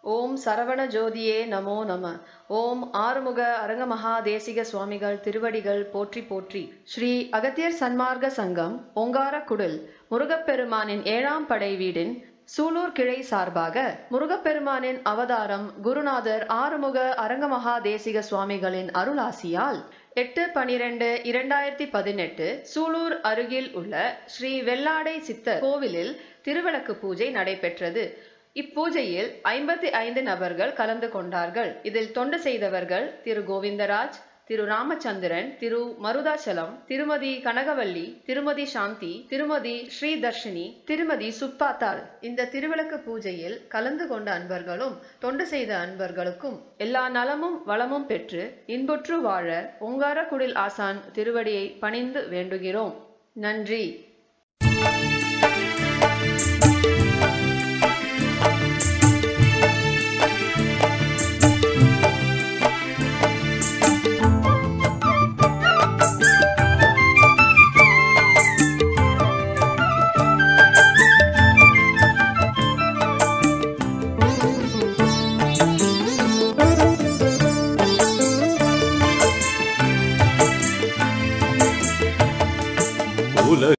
ஓம் சரவண ஜோதியே நமோ நம ஓம் ஆறுமுக அரங்கமகா தேசிக சுவாமிகள் திருவடிகள் போற்றி போற்றி ஸ்ரீ அகத்தியர் சன்மார்க்க சங்கம் ஓங்காரக்குடில் முருகப்பெருமானின் ஏழாம் படை வீடின் சூலூர் கிளை சார்பாக முருகப்பெருமானின் அவதாரம் குருநாதர் ஆறுமுக அரங்கமகா தேசிக சுவாமிகளின் அருளாசியால் எட்டு பனிரெண்டு இரண்டாயிரத்தி பதினெட்டு சூலூர் அருகில் உள்ள ஸ்ரீ வெள்ளாடை சித்தர் கோவிலில் திருவிளக்கு பூஜை நடைபெற்றது இப்பூஜையில் ஐம்பத்தி ஐந்து நபர்கள் கலந்து கொண்டார்கள் இதில் தொண்டு செய்தவர்கள் திரு கோவிந்தராஜ் திரு ராமச்சந்திரன் திரு மருதாச்சலம் திருமதி கனகவல்லி திருமதி சாந்தி திருமதி ஸ்ரீதர்ஷினி திருமதி சுப்பாத்தாள் இந்த திருவிளக்கு பூஜையில் கலந்து கொண்ட அன்பர்களும் தொண்டு செய்த அன்பர்களுக்கும் எல்லா நலமும் வளமும் பெற்று இன்புற்று வாழ ஓங்காரக்குடில் ஆசான் திருவடியை பணிந்து வேண்டுகிறோம் நன்றி